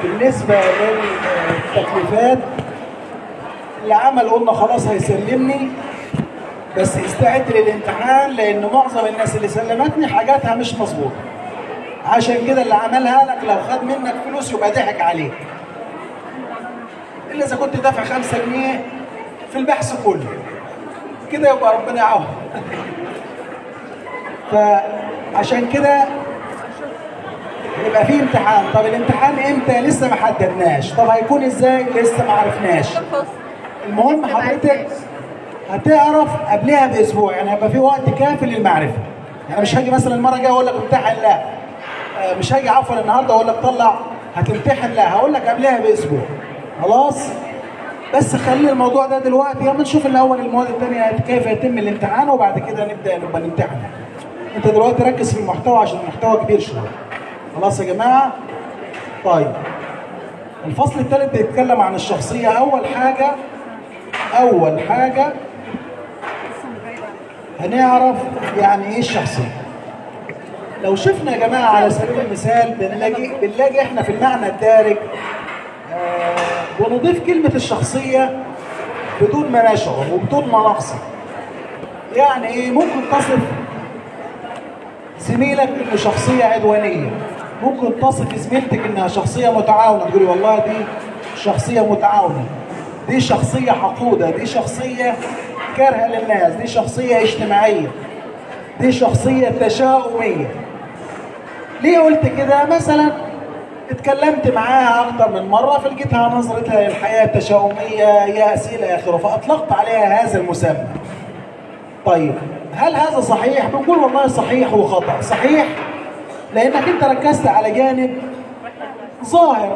بالنسبة للتكليفات اللي عمل قلنا خلاص هيسلمني بس استعد للامتحان لان معظم الناس اللي سلمتني حاجاتها مش مظبوطه عشان كده اللي عملها لك لو خد منك فلوس يبقى ضحك عليك الا اذا كنت دافع خمسة جنيه في البحث كله كده يبقى ربنا يعوض فعشان كده يبقى في امتحان طب الامتحان امتى لسه ما حددناش طب هيكون ازاي لسه ما عرفناش المهم حضرتك هتعرف قبلها باسبوع يعني هيبقى في وقت كافي للمعرفه يعني مش هاجي مثلا المره الجايه اقول لك امتحن لا آه، مش هاجي عفوا النهارده اقول لك طلع هتمتحن لا هقول لك قبلها باسبوع خلاص بس خلي الموضوع ده دلوقتي يلا نشوف الاول المواد الثانيه كيف يتم الامتحان وبعد كده نبدا نبقى نمتحن انت دلوقتي ركز في المحتوى عشان المحتوى كبير شويه خلاص يا جماعه طيب الفصل الثالث بيتكلم عن الشخصيه اول حاجه اول حاجه هنعرف يعني ايه الشخصيه لو شفنا يا جماعه على سبيل المثال بنلاقي بنلاقي احنا في المعنى الدارج آه ونضيف كلمه الشخصيه بدون ما نشعر وبدون ما نقصد يعني ايه ممكن تصف زميلك انه شخصيه عدوانيه ممكن تصف زميلتك انها شخصيه متعاونه تقولي والله دي شخصيه متعاونه دي شخصيه حقوده دي شخصيه كارهه للناس دي شخصيه اجتماعيه دي شخصيه تشاؤميه ليه قلت كده مثلا اتكلمت معاها اكتر من مره فلقيتها نظرتها للحياه تشاؤميه ياس الى اخره فاطلقت عليها هذا المسمى طيب هل هذا صحيح؟ بنقول والله صحيح وخطأ، صحيح لأنك أنت ركزت على جانب ظاهر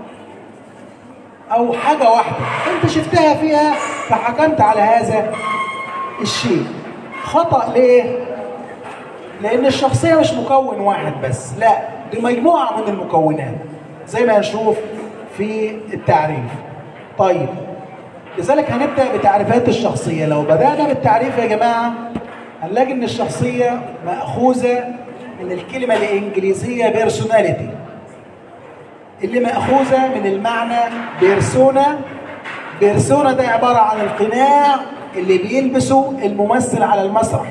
أو حاجة واحدة، أنت شفتها فيها فحكمت على هذا الشيء. خطأ ليه؟ لأن الشخصية مش مكون واحد بس، لا دي مجموعة من المكونات زي ما هنشوف في التعريف. طيب لذلك هنبدأ بتعريفات الشخصية، لو بدأنا بالتعريف يا جماعة هنلاقي ان الشخصيه ماخوذه من الكلمه الانجليزيه بيرسوناليتي اللي ماخوذه من المعنى بيرسونا بيرسونا ده عباره عن القناع اللي بيلبسه الممثل على المسرح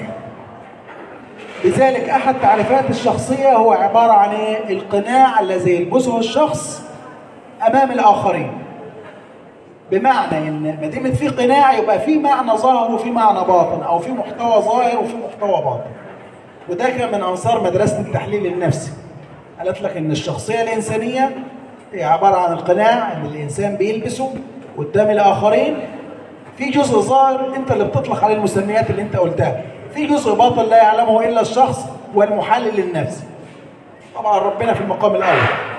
لذلك احد تعريفات الشخصيه هو عباره عن ايه القناع الذي يلبسه الشخص امام الاخرين بمعنى ان ما دام في قناع يبقى في معنى ظاهر وفي معنى باطن او في محتوى ظاهر وفي محتوى باطن وده كان من انصار مدرسه التحليل النفسي قالت لك ان الشخصيه الانسانيه هي عباره عن القناع اللي الانسان بيلبسه قدام الاخرين في جزء ظاهر انت اللي بتطلق عليه المسميات اللي انت قلتها في جزء باطن لا يعلمه الا الشخص والمحلل النفسي طبعا ربنا في المقام الاول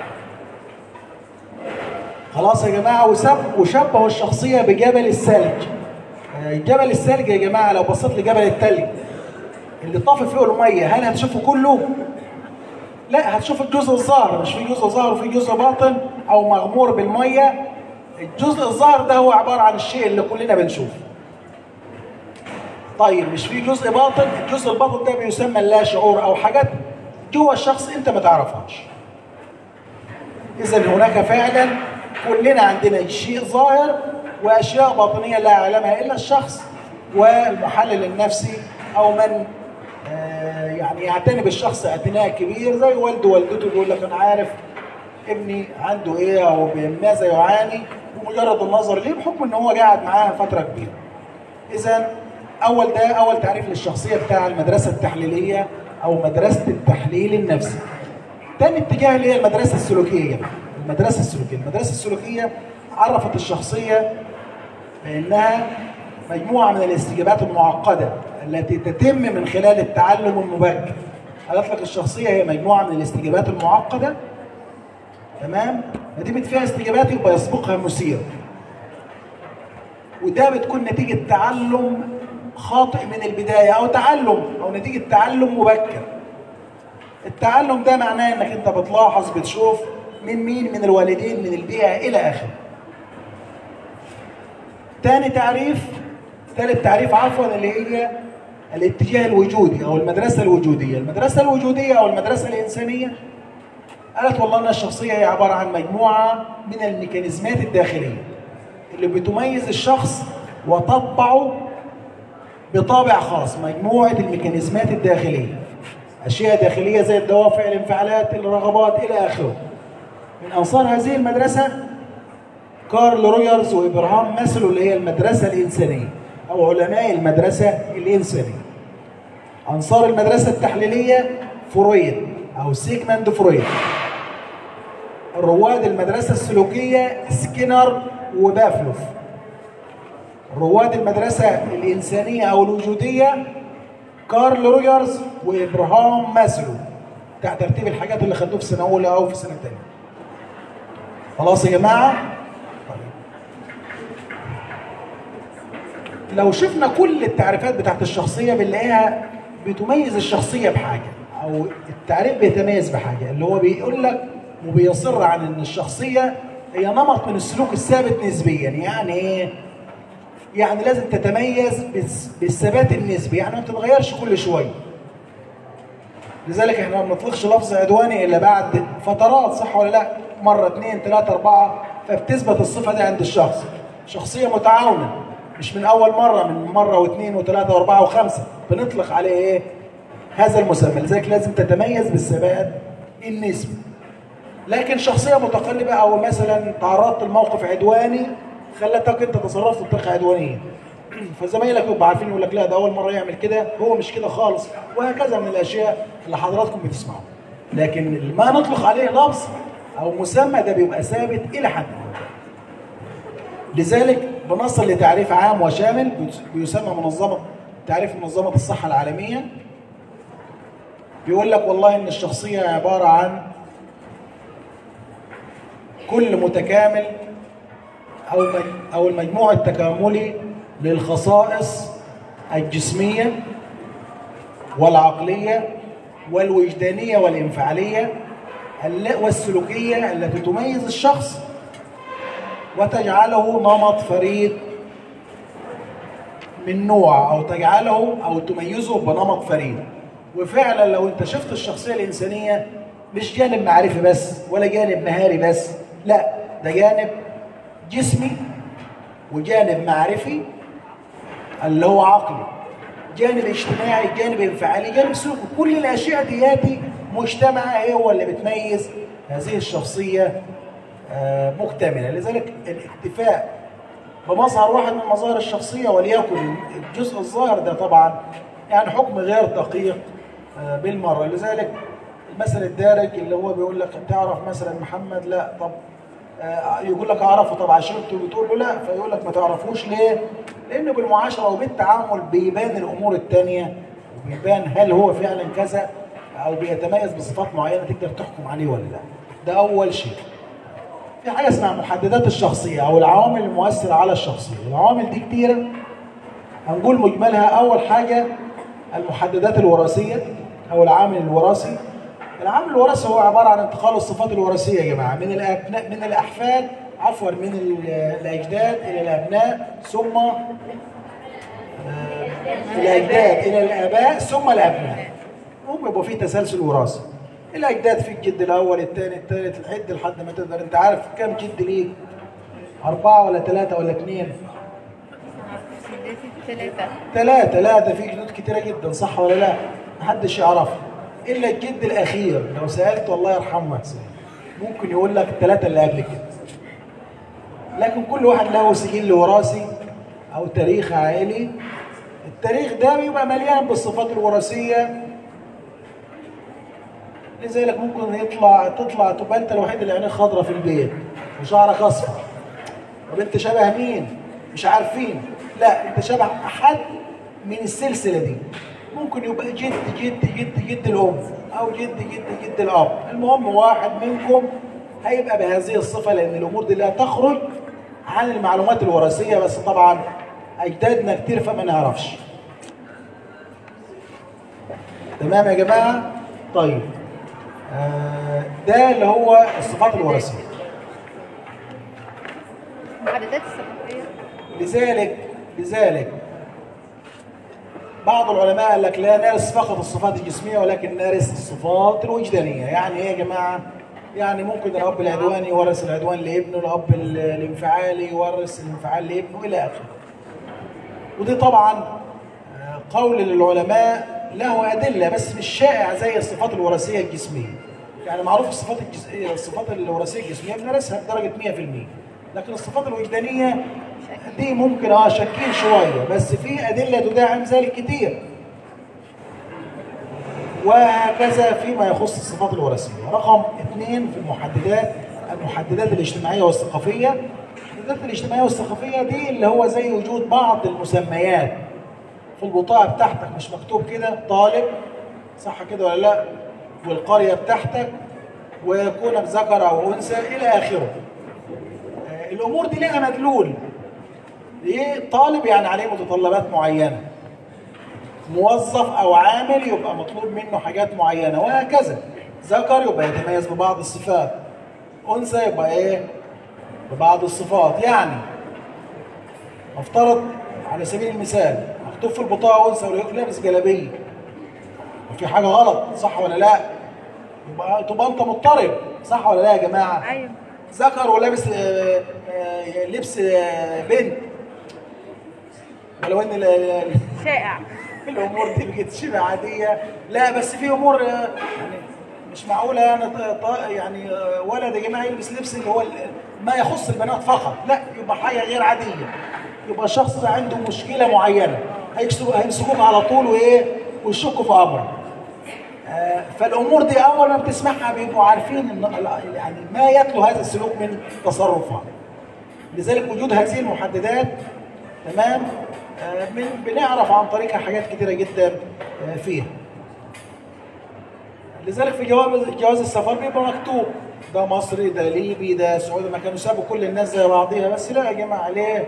خلاص يا جماعه وسب وشبهوا الشخصيه بجبل الثلج جبل الثلج يا جماعه لو بصيت لجبل الثلج اللي طافي فيه الميه هل هتشوفه كله؟ لا هتشوف الجزء الظاهر مش في جزء ظاهر وفي جزء باطن او مغمور بالميه الجزء الظاهر ده هو عباره عن الشيء اللي كلنا بنشوفه طيب مش في جزء باطن الجزء الباطن ده بيسمى اللا شعور او حاجات جوه الشخص انت ما تعرفهاش اذا هناك فعلا كلنا عندنا شيء ظاهر واشياء باطنيه لا يعلمها الا الشخص والمحلل النفسي او من آه يعني يعتني بالشخص اعتناء كبير زي والده ووالدته بيقول لك انا عارف ابني عنده ايه او بماذا يعاني ومجرد النظر ليه بحكم ان هو قاعد معاه فتره كبيره. اذا اول ده اول تعريف للشخصيه بتاع المدرسه التحليليه او مدرسه التحليل النفسي. تاني اتجاه اللي هي المدرسه السلوكيه. المدرسه السلوكيه، المدرسه السلوكيه عرفت الشخصيه بانها مجموعه من الاستجابات المعقده التي تتم من خلال التعلم المبكر. قالت لك الشخصيه هي مجموعه من الاستجابات المعقده تمام؟ ما دام فيها استجابات يبقى يسبقها مثير. وده بتكون نتيجه تعلم خاطئ من البدايه او تعلم او نتيجه تعلم مبكر. التعلم ده معناه انك انت بتلاحظ بتشوف من مين من الوالدين من البيئة إلى آخره تاني تعريف ثالث تعريف عفوا اللي هي الاتجاه الوجودي أو المدرسة الوجودية المدرسة الوجودية أو المدرسة الإنسانية قالت والله ان الشخصيه هي عباره عن مجموعه من الميكانيزمات الداخليه اللي بتميز الشخص وتطبعه بطابع خاص مجموعه الميكانيزمات الداخليه اشياء داخليه زي الدوافع الانفعالات الرغبات الى اخره من انصار هذه المدرسه كارل روجرز وابراهام ماسلو اللي هي المدرسه الانسانيه او علماء المدرسه الانسانيه انصار المدرسه التحليليه فرويد او سيجموند فرويد رواد المدرسه السلوكيه سكينر وبافلوف رواد المدرسه الانسانيه او الوجوديه كارل روجرز وابراهام ماسلو تحت ترتيب الحاجات اللي خدوه في سنه اولى او في سنه ثانيه خلاص يا جماعه لو شفنا كل التعريفات بتاعت الشخصيه بنلاقيها بتميز الشخصيه بحاجه او التعريف بيتميز بحاجه اللي هو بيقول لك وبيصر عن ان الشخصيه هي نمط من السلوك الثابت نسبيا يعني ايه؟ يعني لازم تتميز بالثبات النسبي يعني ما بتتغيرش كل شويه لذلك احنا ما بنطلقش لفظ عدواني الا بعد فترات صح ولا لا؟ مره اثنين ثلاثه اربعه فبتثبت الصفه دي عند الشخص شخصيه متعاونه مش من اول مره من مره واثنين وثلاثه واربعه وخمسه بنطلق عليه ايه؟ هذا المسمى لذلك لازم تتميز بالثبات النسبي لكن شخصيه متقلبه او مثلا تعرضت لموقف عدواني خلتك انت تصرفت بطريقه عدوانيه فزمايلك يبقوا عارفين يقول لك لا ده اول مره يعمل كده هو مش كده خالص وهكذا من الاشياء اللي حضراتكم بتسمعوها لكن ما نطلق عليه لفظ او مسمى ده بيبقى ثابت الى حد لذلك بنصل لتعريف عام وشامل بيسمى منظمه تعريف منظمه الصحه العالميه بيقول لك والله ان الشخصيه عباره عن كل متكامل او او المجموع التكاملي للخصائص الجسميه والعقليه والوجدانيه والانفعاليه والسلوكيه التي تميز الشخص وتجعله نمط فريد من نوع او تجعله او تميزه بنمط فريد وفعلا لو انت شفت الشخصيه الانسانيه مش جانب معرفي بس ولا جانب مهاري بس لا ده جانب جسمي وجانب معرفي اللي هو عقلي جانب اجتماعي جانب انفعالي جانب سلوكي كل الاشياء دياتي مجتمعه هي هو اللي بتميز هذه الشخصيه مكتمله لذلك الاكتفاء بمظهر واحد من مظاهر الشخصيه وليكن الجزء الظاهر ده طبعا يعني حكم غير دقيق بالمره لذلك المثل الدارج اللي هو بيقول لك تعرف مثلا محمد لا طب يقول لك اعرفه طب عشان بتقول له لا فيقول لك ما تعرفوش ليه؟ لانه بالمعاشره وبالتعامل بيبان الامور الثانيه وبيبان هل هو فعلا كذا او بيتميز بصفات معينه تقدر تحكم عليه ولا لا. ده اول شيء. في حاجه اسمها محددات الشخصيه او العوامل المؤثره على الشخصيه، العوامل دي كتيره هنقول مجملها اول حاجه المحددات الوراثيه او العامل الوراثي العامل الوراثي هو عباره عن انتقال الصفات الوراثيه يا جماعه من الابناء من الاحفاد عفوا من الاجداد الى الابناء ثم الاجداد الى الاباء ثم الابناء هم يبقى في تسلسل وراثي الاجداد في الجد الاول الثاني الثالث العد لحد ما تقدر انت عارف كم جد ليك؟ اربعه ولا ثلاثه ولا اثنين؟ ثلاثة ثلاثة لا ده في جدود كتيرة جدا صح ولا لا؟ محدش يعرفها إلا الجد الأخير لو سألت الله يرحمه حسين ممكن يقول لك الثلاثة اللي قبل كده لكن كل واحد له سجل وراثي أو تاريخ عائلي التاريخ ده بيبقى مليان بالصفات الوراثية لذلك ممكن يطلع تطلع تبقى انت الوحيد اللي عينيه خضرة في البيت وشعرك اصفر طب انت شبه مين؟ مش عارفين لا انت شبه احد من السلسله دي ممكن يبقى جد جد جد جد الام او جد جد جد الاب المهم واحد منكم هيبقى بهذه الصفه لان الامور دي لا تخرج عن المعلومات الوراثيه بس طبعا اجدادنا كتير فما نعرفش تمام يا جماعه طيب آه ده اللي هو الصفات الوراثيه محددات الثقافية لذلك لذلك بعض العلماء قال لك لا نرث فقط الصفات الجسميه ولكن نرث الصفات الوجدانيه يعني ايه يا جماعه يعني ممكن الاب العدواني يورث العدوان لابنه الاب ال- الانفعالي يورث الانفعال لابنه الى اخره ودي طبعا آه، قول للعلماء له ادله بس مش شائع زي الصفات الوراثيه الجسميه يعني معروف الصفات الجس... الصفات الوراثيه الجسميه بندرسها بدرجه 100% لكن الصفات الوجدانيه دي ممكن اه شاكين شويه بس في ادله تدعم ذلك كتير وهكذا فيما يخص الصفات الوراثيه رقم اثنين في المحددات المحددات الاجتماعيه والثقافيه المحددات الاجتماعيه والثقافيه دي اللي هو زي وجود بعض المسميات في البطاقه بتاعتك مش مكتوب كده طالب صح كده ولا لا والقريه بتاعتك وكونك ذكر او انثى الى اخره آه، الامور دي لها مدلول ايه طالب يعني عليه متطلبات معينه موظف او عامل يبقى مطلوب منه حاجات معينه وهكذا ذكر يبقى يتميز ببعض الصفات انثى يبقى ايه ببعض الصفات يعني افترض على سبيل المثال مكتوب في البطاقه انثى ولا لابس جلابيه وفي حاجه غلط صح ولا لا يبقى تبقى انت مضطرب صح ولا لا يا جماعه ايوه ذكر ولابس آه، آه، لبس آه، بنت ولو ان ال- ال- شائع الامور دي بقت شبه عاديه لا بس في امور آه، يعني مش معقوله يعني ط- ط- يعني آه، ولد يا جماعه يلبس لبس اللي هو ال- ما يخص البنات فقط لا يبقى حاجه غير عاديه يبقى الشخص ده عنده مشكله معينه هيكسبوا- هيمسكوك على طول وايه ويشكوا في امره آه، فالامور دي اول ما بتسمعها بيبقوا عارفين ان ال- يعني ما يتلو هذا السلوك من تصرفات لذلك وجود هذه المحددات تمام آه، من بنعرف عن طريقها حاجات كتيره جدا آه، فيها لذلك في جواز جواز السفر بيبقى مكتوب ده مصري ده ليبي ده سعودي ما كانوا سابوا كل الناس زي بعضيها بس لا يا جماعه ليه؟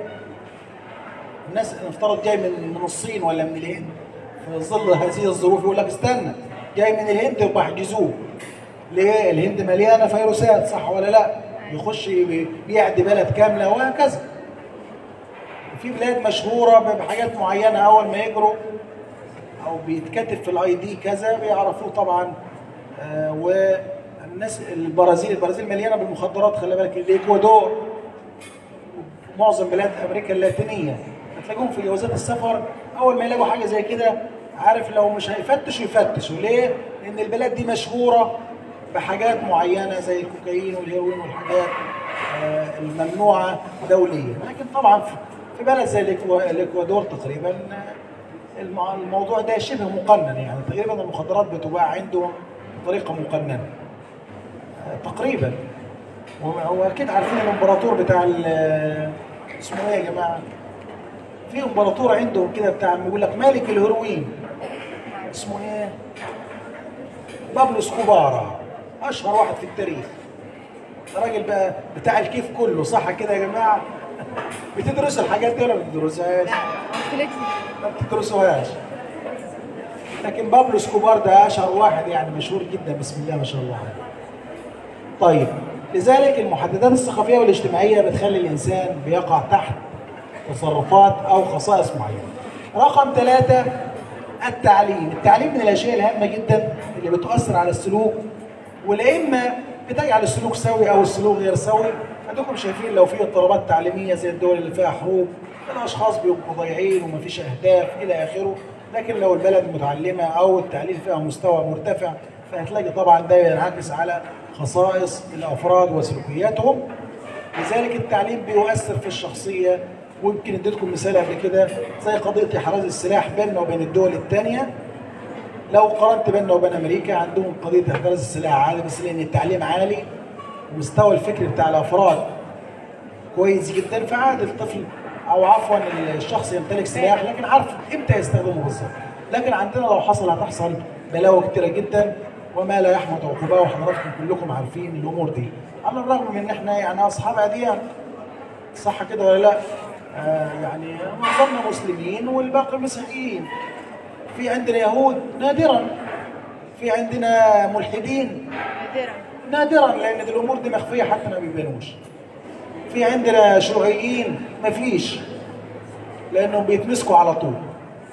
الناس نفترض جاي من من الصين ولا من الهند في ظل هذه الظروف يقول لك استنى جاي من الهند يبقى احجزوه ليه؟ الهند مليانه فيروسات صح ولا لا؟ يخش بي- بيعدي بلد كامله وهكذا في بلاد مشهوره بحاجات معينه اول ما يجروا او بيتكتب في الاي دي كذا بيعرفوه طبعا آه والناس البرازيل البرازيل مليانه بالمخدرات خلي بالك الاكوادور معظم بلاد امريكا اللاتينيه هتلاقيهم في جوازات السفر اول ما يلاقوا حاجه زي كده عارف لو مش هيفتشوا يفتشوا ليه؟ لان البلاد دي مشهوره بحاجات معينه زي الكوكايين والهيروين والحاجات آه، الممنوعه دوليا لكن طبعا في- في بلد زي الإكوا- الاكوادور تقريبا آه، المع- الموضوع ده شبه مقنن يعني تقريبا المخدرات بتباع عندهم بطريقه مقننه آه، تقريبا هو اكيد عارفين الامبراطور بتاع ال- اسمه ايه يا جماعه؟ في امبراطور عندهم كده بتاع بيقول لك ملك الهيروين اسمه ايه؟ بابلو اسكوبارا اشهر واحد في التاريخ راجل بقى بتاع الكيف كله صح كده يا جماعه؟ بتدرسوا الحاجات دي ولا ما بتدرسوهاش؟ لا قلت ما بتدرسوهاش لكن بابلو اسكوبار ده اشهر واحد يعني مشهور جدا بسم الله ما شاء الله عليه طيب لذلك المحددات الثقافيه والاجتماعيه بتخلي الانسان بيقع تحت تصرفات او خصائص معينه رقم ثلاثة التعليم التعليم من الاشياء الهامه جدا اللي بتؤثر على السلوك والائمه بتجعل السلوك سوي او السلوك غير سوي عندكم شايفين لو في اضطرابات تعليميه زي الدول اللي فيها حروب الاشخاص بيبقوا ضايعين ومفيش اهداف الى اخره لكن لو البلد متعلمه او التعليم فيها مستوى مرتفع فهتلاقي طبعا ده ينعكس على خصائص الافراد وسلوكياتهم لذلك التعليم بيؤثر في الشخصيه ويمكن اديتكم مثال قبل كده زي قضيه احراز السلاح بيننا وبين الدول الثانيه لو قارنت بيننا وبين امريكا عندهم قضيه احراز السلاح عالي بس لان التعليم عالي ومستوى الفكر بتاع الافراد كويس جدا فعاد الطفل او عفوا الشخص يمتلك سلاح لكن عارف امتى يستخدمه بالظبط لكن عندنا لو حصل هتحصل بلاوي كتيره جدا وما لا يحمد عقباه وحضراتكم كلكم عارفين الامور دي على الرغم من ان احنا يعني اصحاب اديان صح كده ولا لا؟ آه يعني معظمنا مسلمين والباقي مسيحيين في عندنا يهود نادرا في عندنا ملحدين نادرا نادرا لان دي الامور دي مخفيه حتى ما بيبانوش في عندنا شيوعيين مفيش لانهم بيتمسكوا على طول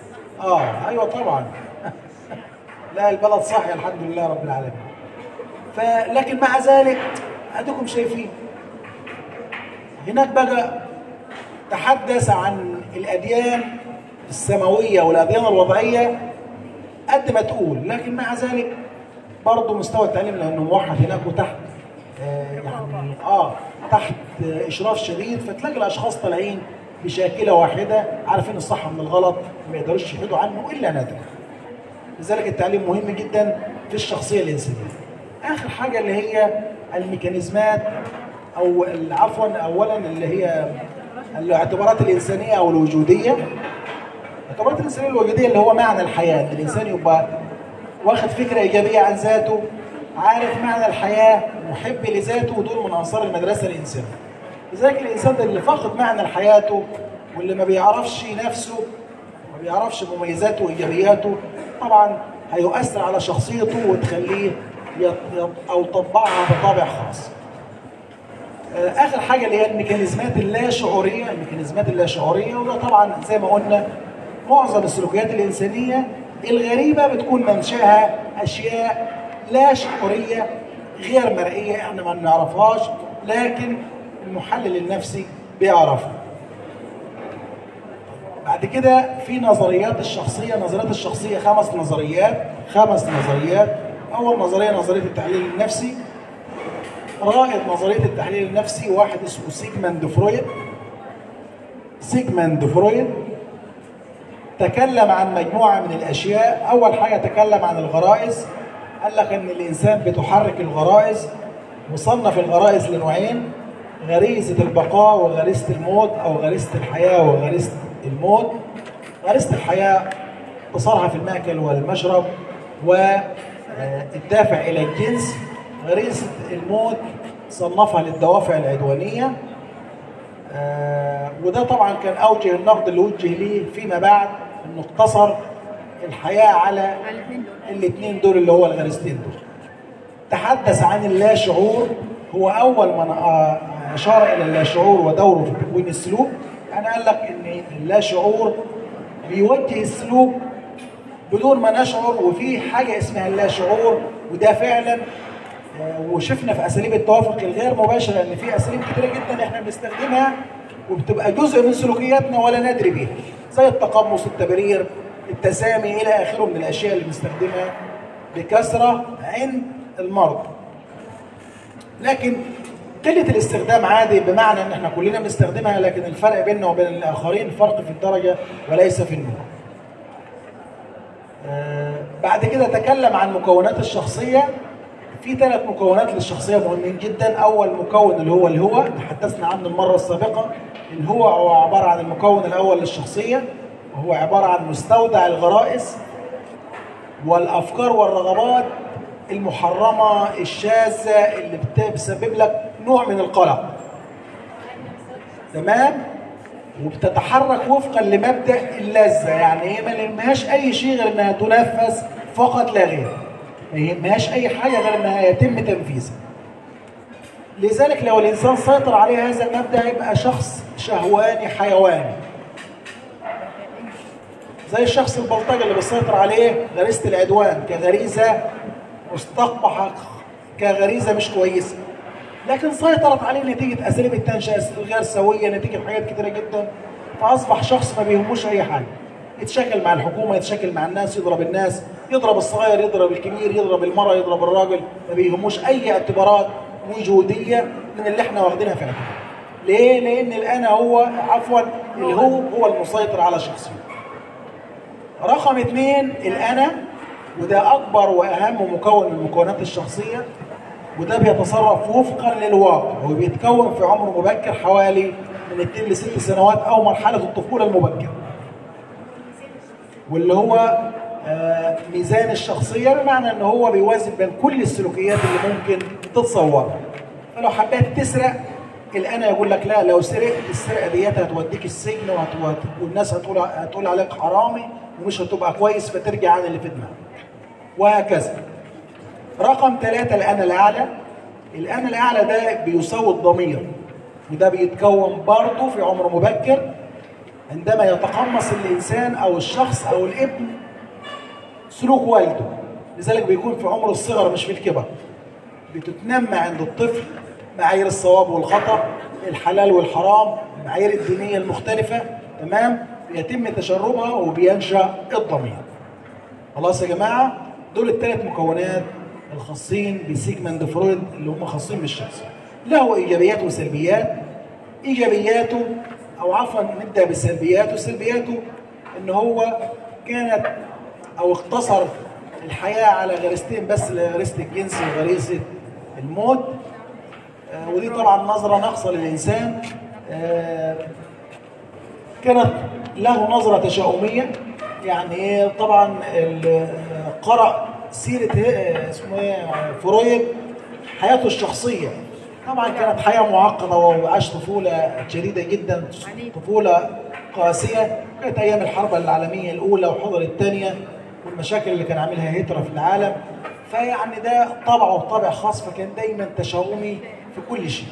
اه ايوه طبعا لا البلد صاحيه الحمد لله رب العالمين فلكن مع ذلك اديكم شايفين هناك بقى تحدث عن الاديان السماويه والاديان الوضعيه قد ما تقول لكن مع ذلك برضه مستوى التعليم لانه موحد هناك وتحت آه يعني اه تحت آه اشراف شديد فتلاقي الاشخاص طالعين بشاكله واحده عارفين الصح من الغلط ما يقدروش يحيدوا عنه الا نادرا لذلك التعليم مهم جدا في الشخصيه الانسانيه اخر حاجه اللي هي الميكانيزمات او عفوا اولا اللي هي الاعتبارات الانسانيه او الوجوديه الاعتبارات الانسانيه الوجوديه اللي هو معنى الحياه ان الانسان يبقى واخد فكره ايجابيه عن ذاته عارف معنى الحياه محب لذاته ودول من انصار المدرسه الانسانيه لذلك الانسان ده اللي فاقد معنى حياته واللي ما بيعرفش نفسه ما بيعرفش مميزاته وايجابياته طبعا هيؤثر على شخصيته وتخليه او تطبعها بطابع خاص اخر حاجه اللي هي الميكانيزمات اللا شعوريه الميكانيزمات اللا شعوريه وده طبعا زي ما قلنا معظم السلوكيات الانسانيه الغريبه بتكون منشاها اشياء لا شعوريه غير مرئيه احنا ما نعرفهاش لكن المحلل النفسي بيعرفها بعد كده في نظريات الشخصيه نظريات الشخصيه خمس نظريات خمس نظريات اول نظريه نظريه التحليل النفسي رائد نظريه التحليل النفسي واحد اسمه سيجموند فرويد سيجموند فرويد تكلم عن مجموعه من الاشياء اول حاجه تكلم عن الغرائز قال لك ان الانسان بتحرك الغرائز وصنف الغرائز لنوعين غريزه البقاء وغريزه الموت او غريزه الحياه وغريزه الموت غريزه الحياه اتصالها في الماكل والمشرب والدافع الى الجنس غريزه الموت صنفها للدوافع العدوانيه آه وده طبعا كان اوجه النقد اللي وجه ليه فيما بعد انه اقتصر الحياه على الاثنين دول اللي هو الغريزتين دول تحدث عن اللا شعور هو اول من اشار الى اللا شعور ودوره في تكوين السلوك يعني قال لك ان اللا شعور بيوجه السلوك بدون ما نشعر وفي حاجه اسمها اللا شعور وده فعلا وشفنا في اساليب التوافق الغير مباشره ان في اساليب كتيره جدا احنا بنستخدمها وبتبقى جزء من سلوكياتنا ولا ندري بيها زي التقمص التبرير التسامي الى اخره من الاشياء اللي بنستخدمها بكثره عند المرضى لكن قلة الاستخدام عادي بمعنى ان احنا كلنا بنستخدمها لكن الفرق بيننا وبين الاخرين فرق في الدرجة وليس في النوع. آه بعد كده تكلم عن مكونات الشخصية في ثلاث مكونات للشخصية مهمين جدا أول مكون اللي هو الهو تحدثنا عنه المرة السابقة الهو هو عبارة عن المكون الأول للشخصية وهو عبارة عن مستودع الغرائز والأفكار والرغبات المحرمة الشاذة اللي بتسبب لك نوع من القلق تمام وبتتحرك وفقا لمبدأ اللذة يعني هي ما لهاش أي شيء غير إنها تنفذ فقط لا غير ما هياش أي حاجة غير إنها يتم تنفيذها لذلك لو الإنسان سيطر عليه هذا المبدأ يبقى شخص شهواني حيواني زي الشخص البلطجي اللي بيسيطر عليه غريزة العدوان كغريزة مستقبحة كغريزة مش كويسة لكن سيطرت عليه نتيجة أساليب التنشئة الغير سوية نتيجة حاجات كتيرة جدا فأصبح شخص ما بيهموش أي حاجة يتشكل مع الحكومة يتشكل مع الناس يضرب الناس يضرب الصغير يضرب الكبير يضرب المرأة يضرب الراجل ما بيهموش أي اعتبارات وجودية من اللي احنا واخدينها في الاعتبار ليه؟ لأن الأنا هو عفوا اللي هو هو المسيطر على شخصيته رقم اثنين الأنا وده أكبر وأهم مكون من مكونات الشخصية وده بيتصرف وفقا للواقع وبيتكون في عمر مبكر حوالي من 2 ل 6 سنوات أو مرحلة الطفولة المبكرة واللي هو آه ميزان الشخصية بمعنى ان هو بيوازن بين كل السلوكيات اللي ممكن تتصورها فلو حبيت تسرق الأنا يقول لك لا لو سرقت السرقة ديت هتوديك السجن وهت... والناس هتقول هتقول عليك حرامي ومش هتبقى كويس فترجع عن اللي في دماغك وهكذا رقم ثلاثة الأنا الأعلى الأنا الأعلى ده بيساوي الضمير وده بيتكون برضه في عمر مبكر عندما يتقمص الإنسان أو الشخص أو الابن سلوك والده لذلك بيكون في عمر الصغر مش في الكبر بتتنمى عند الطفل معايير الصواب والخطأ الحلال والحرام المعايير الدينية المختلفة تمام بيتم تشربها وبينشأ الضمير خلاص يا جماعة دول الثلاث مكونات الخاصين بسيجموند فرويد اللي هم خاصين بالشخص له إيجابيات وسلبيات إيجابياته أو عفوا نبدأ بسلبياته سلبياته إن هو كانت أو اقتصر الحياة على غريزتين بس غريزة الجنس وغريزة الموت آه، ودي طبعا نظرة ناقصة للإنسان آه، كانت له نظرة تشاؤمية يعني إيه طبعا ال- قرأ سيرة إيه- اسمه ايه فرويد حياته الشخصية طبعا كانت حياة معقدة وعاش طفولة شديدة جدا طفولة قاسية كانت أيام الحرب العالمية الأولى وحضر الثانية والمشاكل اللي كان عاملها هتلر في العالم فيعني ده طبعه طبع خاص فكان دايما تشاؤمي في كل شيء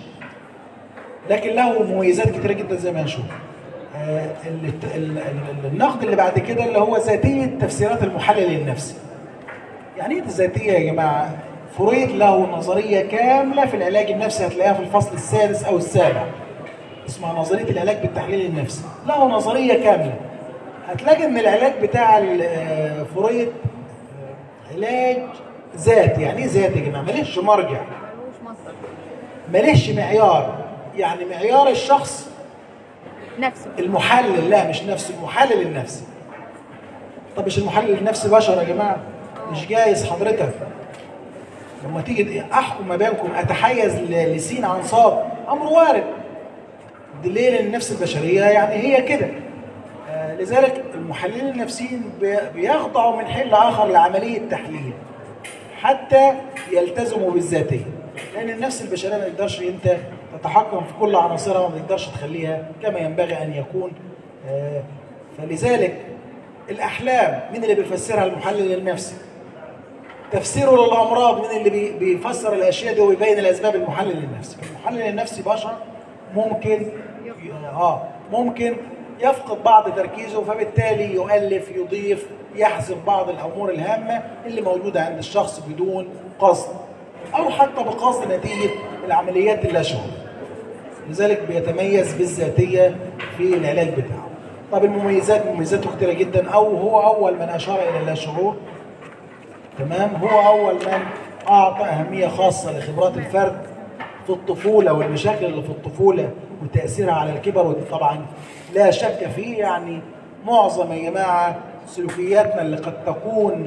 لكن له مميزات كتيرة جدا زي ما هنشوف آه، ال- ال- ال- النقد اللي بعد كده اللي هو ذاتية تفسيرات المحلل النفسي يعني ايه الذاتية يا جماعة؟ فرويد له نظرية كاملة في العلاج النفسي هتلاقيها في الفصل السادس أو السابع اسمها نظرية العلاج بالتحليل النفسي له نظرية كاملة هتلاقي ان العلاج بتاع ال- آه، فرويد آه، علاج ذاتي يعني ايه ذاتي يا جماعة؟ ماليش مرجع ملوش مصدر ماليش معيار يعني معيار الشخص نفسه المحلل لا مش نفسه المحلل النفسي طب مش المحلل النفسي بشر يا جماعه مش جايز حضرتك لما تيجي احكم ما بينكم اتحيز ل- لسين عن صاد امر وارد ليه لان النفس البشريه يعني هي كده آه، لذلك المحللين النفسيين بي- بيخضعوا من حين لاخر لعمليه تحليل حتى يلتزموا بالذاتيه لان النفس البشريه ما تقدرش انت تتحكم في كل عناصرها وما تقدرش تخليها كما ينبغي ان يكون آه، فلذلك الاحلام مين اللي بيفسرها المحلل النفسي تفسيره للامراض مين اللي بي- بيفسر الاشياء دي ويبين الاسباب المحلل النفسي المحلل النفسي بشر ممكن اه ممكن يفقد بعض تركيزه فبالتالي يؤلف يضيف يحذف بعض الامور الهامه اللي موجوده عند الشخص بدون قصد او حتى بقصد نتيجه العمليات اللاشعوريه لذلك بيتميز بالذاتيه في العلاج بتاعه طب المميزات مميزاته كتيره جدا او هو اول من اشار الى اللاشعور تمام هو اول من اعطى اهميه خاصه لخبرات الفرد في الطفوله والمشاكل اللي في الطفوله وتاثيرها على الكبر ودي طبعا لا شك فيه يعني معظم يا جماعه سلوكياتنا اللي قد تكون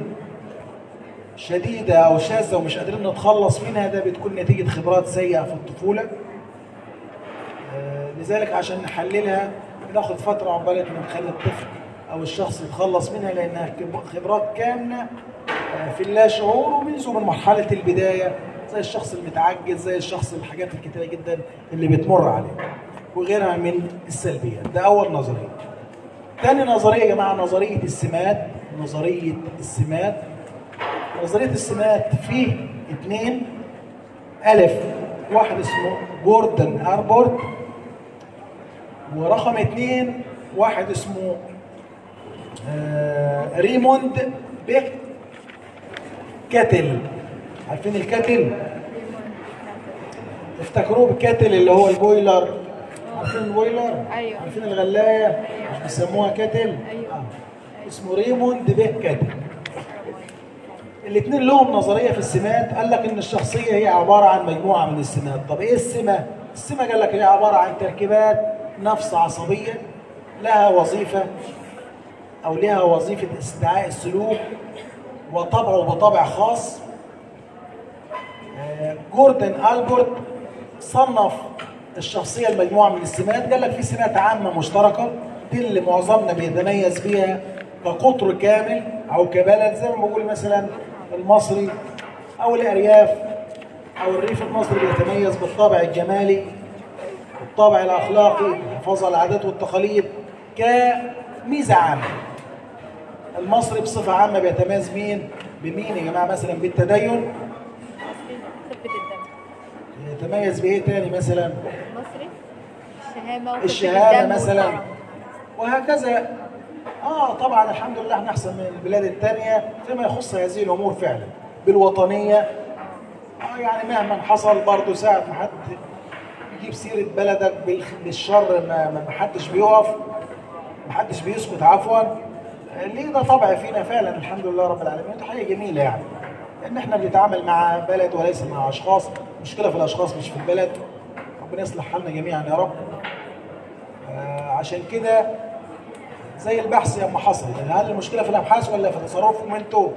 شديده او شاذه ومش قادرين نتخلص منها ده بتكون نتيجه خبرات سيئه في الطفوله آه، لذلك عشان نحللها بناخد فتره عقبال ما نخلي الطفل او الشخص يتخلص منها لانها كب- خبرات كامله آه، في اللاشعور ومنذ من مرحله البدايه زي الشخص المتعجز زي الشخص الحاجات الكتيره جدا اللي بتمر عليه وغيرها من السلبيات ده اول نظريه تاني نظريه يا جماعه نظريه السمات نظريه السمات نظريه السمات فيه اثنين الف واحد اسمه جوردن اربورت ورقم اثنين واحد اسمه آه ريموند بيك كاتل عارفين الكاتل افتكروه بالكاتل اللي هو البويلر عارفين البويلر أيوة. عارفين الغلايه مش بيسموها كاتل أيوة. آه. اسمه ريموند بيك كاتل الاثنين لهم نظريه في السمات قال لك ان الشخصيه هي عباره عن مجموعه من السمات طب ايه السمه السمه قال لك هي عباره عن تركيبات نفس عصبيه لها وظيفه او لها وظيفه استدعاء السلوك وطبعه بطبع خاص آه، جوردن البورت صنف الشخصيه المجموعه من السمات قال لك في سمات عامه مشتركه دي اللي معظمنا بيتميز بيها كقطر كامل او كبلد زي ما بقول مثلا المصري او الارياف او الريف المصري بيتميز بالطابع الجمالي والطابع الاخلاقي الحفاظ على العادات والتقاليد كميزه عامه المصري بصفه عامه بيتميز مين بمين يا جماعه مثلا بالتدين خفة الدم يتميز بايه تاني مثلا مصري الشهامة وخفة الشهامه الدم مثلا والكرم. وهكذا اه طبعا الحمد لله احنا احسن من البلاد الثانيه فيما يخص هذه الامور فعلا بالوطنيه آه يعني مهما حصل برضه ساعة ما حد يجيب سيرة بلدك بالخ- بالشر ما ما حدش بيقف ما حدش بيسكت عفوا ليه ده طبع فينا فعلا الحمد لله رب العالمين ودي حاجة جميلة يعني ان احنا بنتعامل مع بلد وليس مع اشخاص المشكلة في الاشخاص مش في البلد ربنا يصلح حالنا جميعا يا رب آه، عشان كده زي البحث لما حصل هل المشكلة في الابحاث ولا في تصرفكم انتوا؟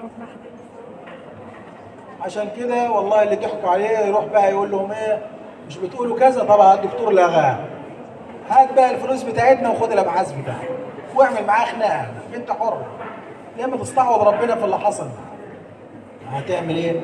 عشان كده والله اللي ضحكوا عليه يروح بقى يقول لهم ايه مش بتقولوا كذا طبعا الدكتور لغاها هات بقى الفلوس بتاعتنا وخد الابحاث بتاعتك واعمل معاه خناقه انت حر يا اما تستعوض ربنا في اللي حصل هتعمل ايه؟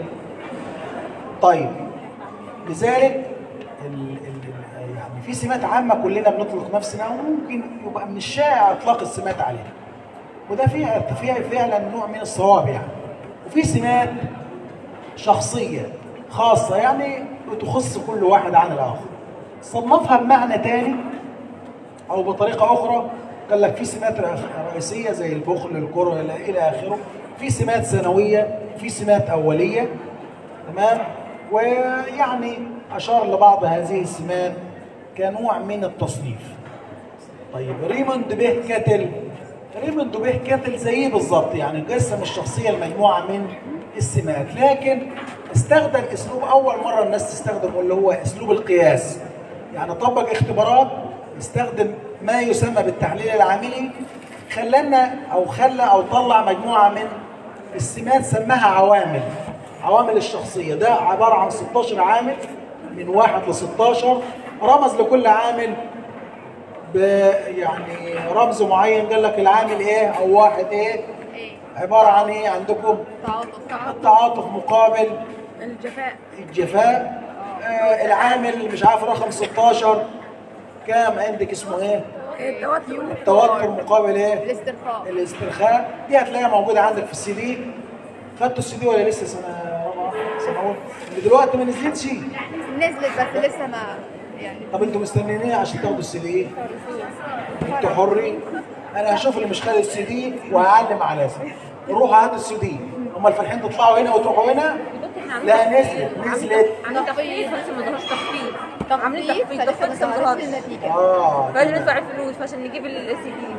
طيب لذلك ال ال يعني في سمات عامه كلنا بنطلق نفسنا وممكن يبقى من الشائع اطلاق السمات عليها وده فيها فيها فعلا نوع من الصواب يعني وفي سمات شخصية خاصة يعني بتخص كل واحد عن الآخر صنفها بمعنى تاني أو بطريقة أخرى قال لك في سمات رئ- رئيسية زي البخل الكره إلى إلى آخره في سمات ثانوية في سمات أولية تمام ويعني أشار لبعض هذه السمات كنوع من التصنيف طيب ريموند به كاتل ريموند به كاتل زيه بالظبط يعني قسم الشخصيه لمجموعه من السمات لكن استخدم اسلوب اول مره الناس تستخدمه اللي هو اسلوب القياس يعني طبق اختبارات استخدم ما يسمى بالتحليل العاملي خلانا او خلى او طلع مجموعه من السمات سماها عوامل عوامل الشخصيه ده عباره عن 16 عامل من واحد ل 16 رمز لكل عامل ب يعني رمز معين قال لك العامل ايه او واحد ايه ايه عباره عن ايه عندكم تعاطف تعاطف التعاطف مقابل الجفاء الجفاء آه العامل مش عارف رقم 16 كام عندك اسمه ايه التوتر التوتر مقابل ايه الاسترخاء الاسترخاء دي هتلاقيها موجوده عندك في السي دي خدتوا السي دي ولا لسه سنه رابعه سنه اولى اللي دلوقتي ما نزلتش نزلت بس لسه ما يعني طب انتوا مستنيين ايه عشان تاخدوا السي دي انتوا حرين انا هشوف اللي مش خد السي دي وهعلم على اسمه روحوا هاتوا السي دي امال فالحين تطلعوا هنا وتروحوا هنا لا نزلت نزلت عاملين تخفيض فلسه ما ظهرش تخفيض عاملين تخفيض تخفيض فلسه ما فلسه ما ظهرتش ظهرش النتيجة اه فلازم ندفع الفلوس عشان نجيب السي دي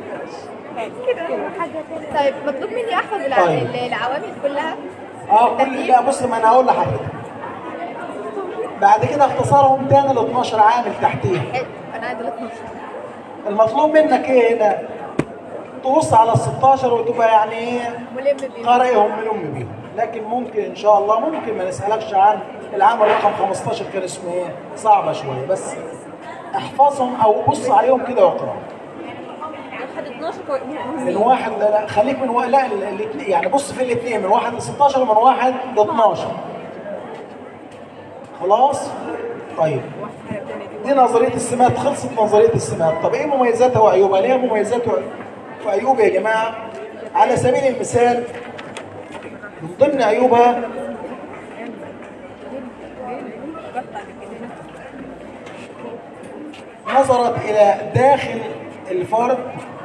طيب مطلوب مني احفظ الع- طيب. ال- العوامل كلها اه كل لا بص ما انا هقول لحضرتك بعد كده اختصارهم تاني ل 12 عامل تحتيه حلو انا عايزه ال 12 المطلوب منك ايه هنا تبص على ال 16 وتبقى يعني ايه ملم بيه قارئهم ملم بيهم لكن ممكن ان شاء الله ممكن ما نسالكش عن العام رقم 15 كان اسمه ايه صعبه شويه بس احفظهم او بص عليهم كده واقراهم لحد 12 كوي- من مهمين واحد لا, لا خليك من و... لا ال- الاثنين يعني بص في الاثنين من واحد ل 16 ومن واحد ل 12 خلاص طيب دي نظريه السمات خلصت نظريه السمات طب ايه مميزاتها وعيوبها ليها مميزات و- وعيوب يا جماعه على سبيل المثال من ضمن عيوبها نظرت الى داخل الفرد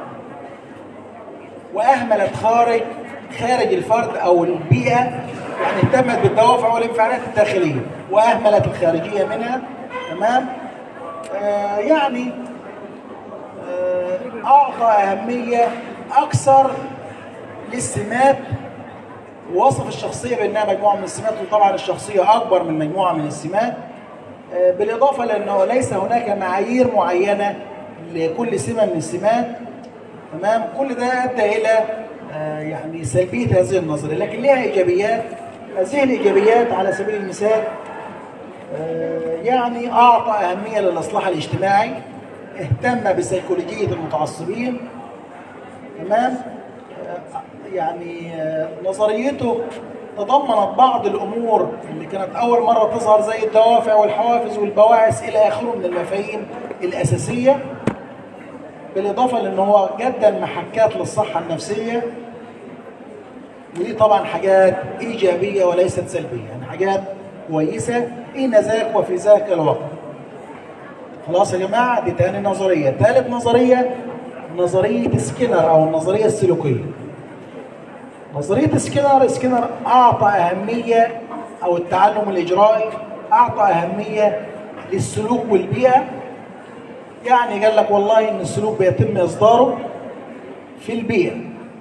واهملت خارج خارج الفرد او البيئه يعني اهتمت بالدوافع والانفعالات الداخليه واهملت الخارجيه منها تمام آه يعني آه اعطى اهميه اكثر للسمات ووصف الشخصيه بانها مجموعه من السمات وطبعا الشخصيه اكبر من مجموعه من السمات آه، بالاضافه لانه ليس هناك معايير معينه لكل سمه من السمات تمام كل ده ادى الى آه، يعني سلبيه هذه النظريه لكن لها ايجابيات هذه الايجابيات على سبيل المثال آه، يعني اعطى اهميه للاصلاح الاجتماعي اهتم بسيكولوجيه المتعصبين تمام آه، يعني آه، نظريته تضمنت بعض الامور اللي كانت اول مره تظهر زي الدوافع والحوافز والبواعث الى اخره من المفاهيم الاساسيه بالاضافه لان هو قدم محكات للصحه النفسيه ودي طبعا حاجات ايجابيه وليست سلبيه يعني حاجات كويسه ان ذاك وفي ذاك الوقت خلاص يا جماعه دي تاني نظريه ثالث نظريه نظريه سكينر او النظريه السلوكيه نظريه سكينر سكينر اعطى اهميه او التعلم الاجرائي اعطى اهميه للسلوك والبيئه يعني قال لك والله ان السلوك بيتم اصداره في البيئه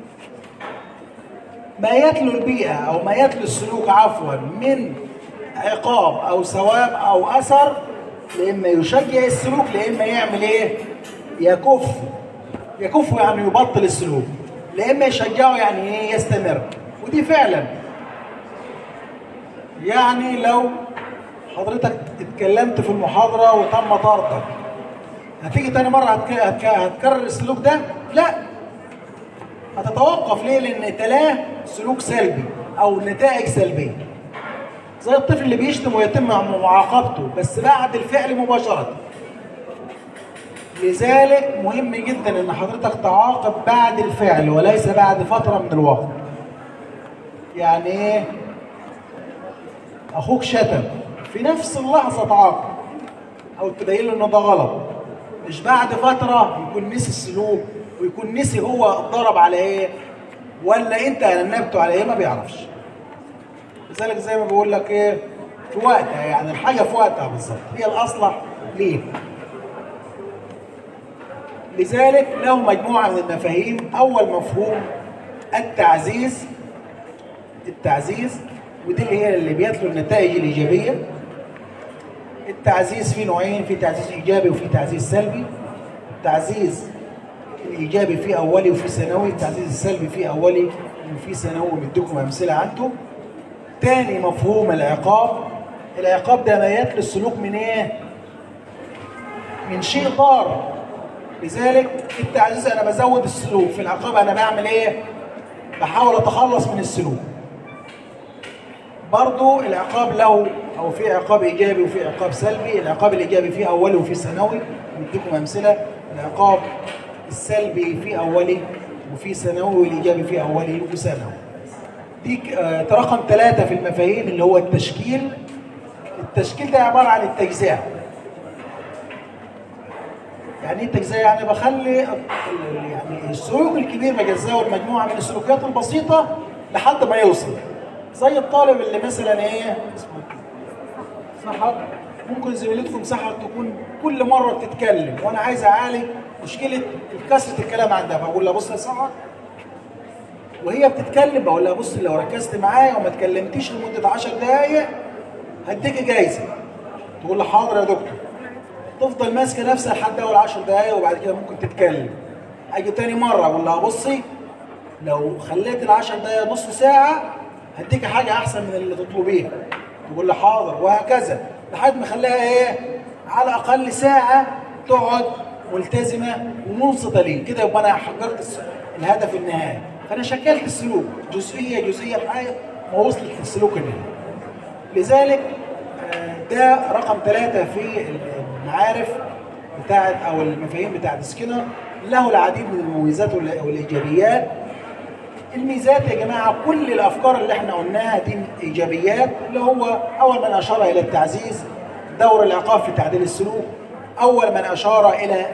ما يتلو البيئه او ما يتلو السلوك عفوا من عقاب او ثواب او اثر لاما يشجع السلوك لاما يعمل ايه يكف يكف يعني يبطل السلوك لاما يشجعه يعني ايه يستمر ودي فعلا يعني لو حضرتك اتكلمت في المحاضرة وتم طردك هتيجي تاني مرة هتك... هتك... هتكرر السلوك ده؟ لا هتتوقف ليه؟ لأن تلاه سلوك سلبي أو نتائج سلبية زي الطفل اللي بيشتم ويتم معاقبته بس بعد الفعل مباشرة لذلك مهم جدا ان حضرتك تعاقب بعد الفعل وليس بعد فترة من الوقت يعني ايه اخوك شتم في نفس اللحظه تعاقب او تبين له انه ده غلط مش بعد فتره يكون نسي السلوك ويكون نسي هو اتضرب على ايه ولا انت انبته على ايه ما بيعرفش لذلك زي ما بقول لك ايه في وقتها يعني الحاجه في وقتها بالظبط هي الاصلح ليه لذلك له مجموعه من المفاهيم اول مفهوم التعزيز التعزيز ودي اللي هي اللي بيتلو النتائج الايجابيه التعزيز في نوعين في تعزيز ايجابي وفي تعزيز سلبي التعزيز الايجابي في اولي وفي ثانوي التعزيز السلبي في اولي وفي ثانوي مديكم امثله عنده تاني مفهوم العقاب العقاب ده ما يتلو السلوك من ايه من شيء ضار لذلك في التعزيز انا بزود السلوك في العقاب انا بعمل ايه بحاول اتخلص من السلوك برضو العقاب له او في عقاب ايجابي وفي عقاب سلبي العقاب الايجابي فيه اولي وفي ثانوي نديكم امثله العقاب السلبي في اولي وفي ثانوي والايجابي في اولي وثانوي دي آه رقم ثلاثة في المفاهيم اللي هو التشكيل التشكيل ده عبارة عن التجزئة يعني ايه التجزئة؟ يعني بخلي يعني السلوك الكبير بجزاه المجموعة من السلوكيات البسيطة لحد ما يوصل زي الطالب اللي مثلا ايه سحر ممكن زميلتكم سحر تكون كل مره بتتكلم وانا عايز اعالج مشكله كثره الكلام عندها فبقول لها بص يا سحر وهي بتتكلم بقول لها بص لو ركزت معايا وما اتكلمتيش لمده 10 دقائق هديكي جايزه تقول لها حاضر يا دكتور تفضل ماسكه نفسها لحد اول 10 دقائق وبعد كده ممكن تتكلم اجي تاني مره اقول لها بصي لو خليت ال 10 دقائق نص ساعه هديك حاجة أحسن من اللي تطلبيها تقول لي حاضر وهكذا لحد ما خليها إيه على الأقل ساعة تقعد ملتزمة ومنصتة ليه كده يبقى أنا حققت الهدف النهائي فأنا شكلت السلوك جزئية جزئية بحاجة ما وصلت للسلوك النهائي لذلك ده رقم ثلاثة في المعارف بتاعت أو المفاهيم بتاعت سكينر له العديد من المميزات والإيجابيات الميزات يا جماعه كل الافكار اللي احنا قلناها دي ايجابيات اللي هو اول من اشار الى التعزيز دور العقاب في تعديل السلوك اول من اشار الى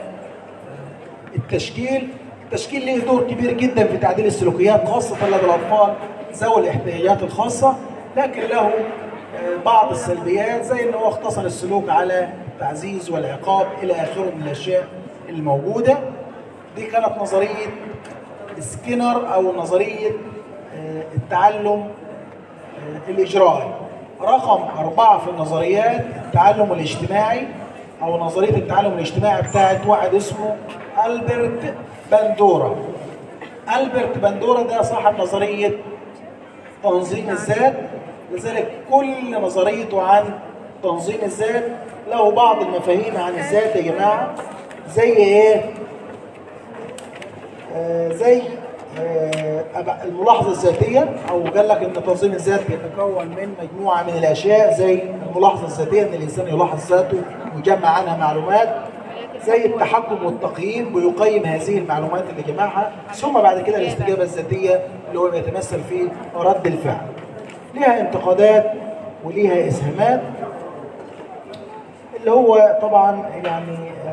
التشكيل التشكيل له دور كبير جدا في تعديل السلوكيات خاصه لدى الاطفال ذوي الاحتياجات الخاصه لكن له بعض السلبيات زي ان هو اختصر السلوك على التعزيز والعقاب الى اخره من الاشياء الموجوده دي كانت نظريه سكينر او نظريه التعلم الاجرائي رقم أربعة في النظريات التعلم الاجتماعي أو نظرية التعلم الاجتماعي بتاعت واحد اسمه ألبرت بندورا ألبرت بندورا ده صاحب نظرية تنظيم الذات لذلك كل نظريته عن تنظيم الذات له بعض المفاهيم عن الذات يا جماعة زي إيه؟ آه زي آه الملاحظة الذاتية أو قال لك إن تنظيم الذات بيتكون من مجموعة من الأشياء زي الملاحظة الذاتية إن الإنسان يلاحظ ذاته ويجمع عنها معلومات زي التحكم والتقييم ويقيم هذه المعلومات اللي جمعها ثم بعد كده الاستجابة الذاتية اللي هو بيتمثل في رد الفعل ليها انتقادات وليها إسهامات اللي هو طبعا يعني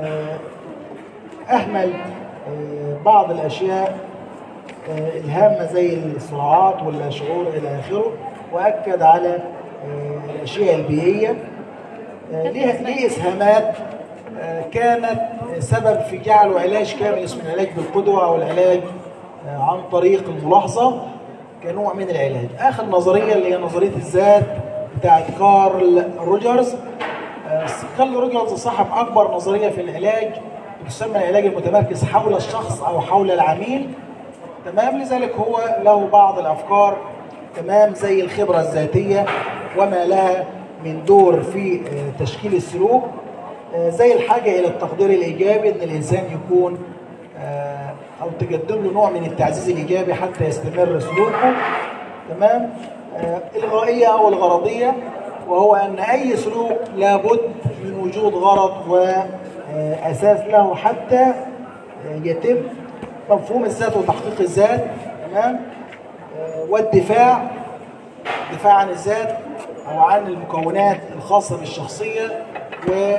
أهمل بعض الأشياء الهامة زي الصراعات والشعور إلى آخره وأكد على الاشياء البيئيه آه، ليها ليه اسهامات آه، كانت سبب في جعله علاج كامل اسمه العلاج بالقدوه او العلاج آه، عن طريق الملاحظه كنوع من العلاج اخر نظريه اللي هي نظريه الذات بتاعت كارل روجرز آه، كارل روجرز صاحب اكبر نظريه في العلاج تسمى العلاج المتمركز حول الشخص او حول العميل تمام لذلك هو له بعض الافكار تمام زي الخبره الذاتيه وما لها من دور في آه، تشكيل السلوك آه، زي الحاجه الى التقدير الايجابي ان الانسان يكون آه، او تقدم له نوع من التعزيز الايجابي حتى يستمر سلوكه تمام آه، الغائيه او الغرضيه وهو ان اي سلوك لابد من وجود غرض واساس له حتى آه، يتم مفهوم الذات وتحقيق الذات تمام آه، والدفاع الدفاع عن الذات او عن المكونات الخاصه بالشخصيه و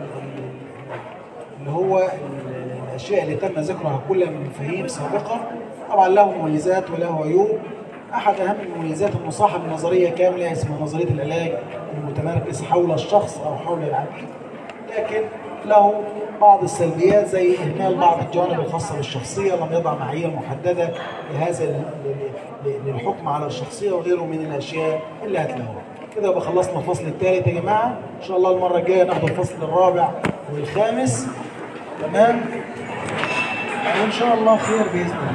اللي هو الاشياء اللي تم ذكرها كلها من مفاهيم سابقه طبعا له مميزات وله عيوب احد اهم المميزات انه صاحب نظريه كامله اسمها نظريه العلاج المتمركز حول الشخص او حول العميل لكن له بعض السلبيات زي اهمال بعض الجوانب الخاصه بالشخصيه لم يضع معايير محدده لهذا ال- ل- ل- للحكم على الشخصيه وغيره من الاشياء اللي هتلاقوها كده يبقى خلصنا الفصل الثالث يا جماعه ان شاء الله المره الجايه ناخد الفصل الرابع والخامس تمام وان شاء الله خير باذن الله